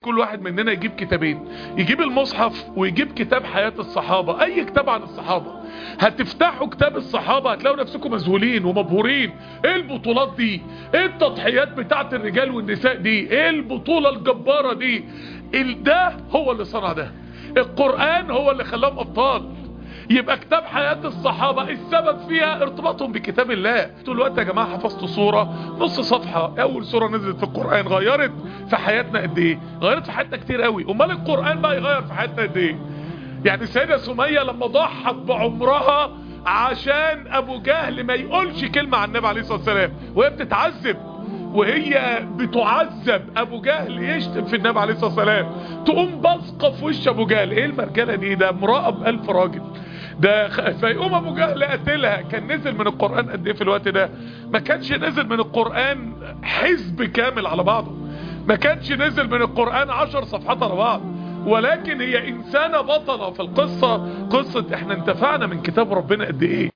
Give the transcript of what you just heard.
كل واحد مننا يجيب كتابين يجيب المصحف ويجيب كتاب حياة الصحابة اي كتاب عن الصحابة هتفتحوا كتاب الصحابة هتلاقوا نفسكم مذهولين ومبهورين ايه البطولات دي ايه التضحيات بتاعت الرجال والنساء دي ايه البطولة الجبارة دي ال- ده هو اللي صنع ده القرآن هو اللي خلاهم ابطال يبقى كتاب حياة الصحابة السبب فيها ارتباطهم بكتاب الله طول الوقت يا جماعة حفظت صورة نص صفحة اول صورة نزلت في القرآن غيرت في حياتنا قد ايه غيرت في حياتنا كتير قوي امال القرآن بقى يغير في حياتنا قد ايه يعني السيدة سمية لما ضحت بعمرها عشان ابو جهل ما يقولش كلمة عن النبي عليه الصلاة والسلام وهي بتتعذب وهي بتعذب ابو جهل يشتم في النبي عليه الصلاة والسلام تقوم بصقة في وش ابو جهل ايه المرجلة دي ده امرأة بألف راجل ده خ- فيقوم ابو جهل قتلها كان نزل من القرآن قد ايه في الوقت ده ما كانش نزل من القرآن حزب كامل على بعضه ما كانش نزل من القرآن عشر صفحات على بعض ولكن هي انسانة بطلة في القصة قصة احنا انتفعنا من كتاب ربنا قد ايه